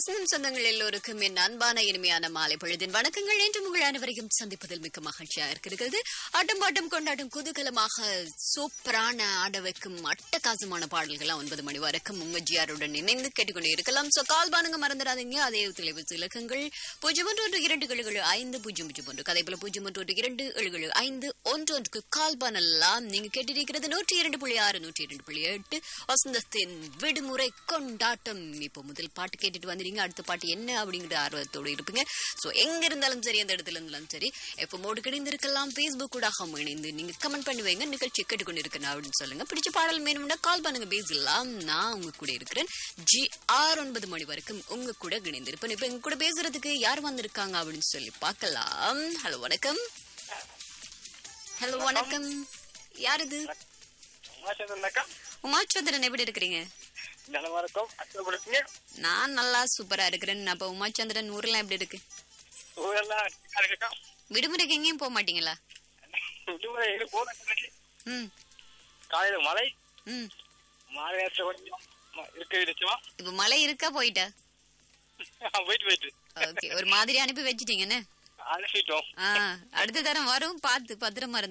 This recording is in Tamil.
வசந்தம் சொந்தங்கள் எல்லோருக்கும் என் அன்பான இனிமையான மாலை பொழுதின் வணக்கங்கள் என்று உங்கள் அனைவரையும் சந்திப்பதில் மிக்க மகிழ்ச்சியா இருக்கிறது ஆட்டம் பாட்டம் கொண்டாடும் குதூகலமாக சூப்பரான ஆட வைக்கும் அட்டகாசமான பாடல்கள் ஒன்பது மணி வரைக்கும் உங்க ஜியாருடன் இணைந்து கேட்டுக்கொண்டே இருக்கலாம் சோ கால் பானுங்க மறந்துடாதீங்க அதே தொலைபேசி இலக்கங்கள் பூஜ்ஜியம் ஒன்று ஒன்று இரண்டு ஏழு ஐந்து பூஜ்ஜியம் பூஜ்ஜியம் ஒன்று அதே போல பூஜ்ஜியம் ஒன்று ஒன்று இரண்டு ஏழு ஐந்து ஒன்று ஒன்றுக்கு கால் பண்ணலாம் நீங்க கேட்டிருக்கிறது நூற்றி இரண்டு புள்ளி ஆறு நூற்றி இரண்டு புள்ளி எட்டு வசந்தத்தின் விடுமுறை கொண்டாட்டம் இப்போ முதல் பாட்டு கேட்டுட்டு வந்துறீங்க அடுத்த பாட்டு என்ன அப்படிங்கிற ஆர்வத்தோடு இருப்பீங்க சோ எங்க இருந்தாலும் சரி அந்த இடத்துல இருந்தாலும் சரி எப்போ மோடு கிடைந்திருக்கலாம் ஃபேஸ்புக் கூட இணைந்து நீங்க கமெண்ட் பண்ணி வைங்க நிகழ்ச்சி கேட்டுக்கொண்டு இருக்கேன் அப்படின்னு சொல்லுங்க பிடிச்ச பாடல் வேணும்னா கால் பண்ணுங்க பேசலாம் நான் உங்க கூட இருக்கிறேன் ஜி ஆறு ஒன்பது மணி வரைக்கும் உங்க கூட இணைந்திருப்பேன் இப்ப எங்க கூட பேசுறதுக்கு யார் வந்திருக்காங்க அப்படின்னு சொல்லி பார்க்கலாம் ஹலோ வணக்கம் ஹலோ வணக்கம் யார் இது உமாச்சந்திரனாக்கா உமாச்சந்திரன் எப்படி இருக்கிறீங்க நலமா இருக்கும் அச்சப்படுத்துங்க நான் நல்லா சூப்பரா இருக்கிறேன் அப்ப உமாச்சந்திரன் ஊர்லாம் எப்படி இருக்கு ஊரெல்லாம் இருக்கா விடுமுறைக்கு எங்கேயும் போக மாட்டீங்களா விடுமுறை எங்க போக ம் காலையில மழை ம் மாலை நேரத்துல கொஞ்சம் ம- இருக்க இருச்சுமா இப்ப மழை இருக்கா போயிட்டா போயிட்டு போயிட்டு ஓகே ஒரு மாதிரி அனுப்பி வச்சிட்டீங்கன்னு அனுப்பிட்டோம் ஆ அடுத்த தரம் வரும் பார்த்து பத்திரமா இருந்து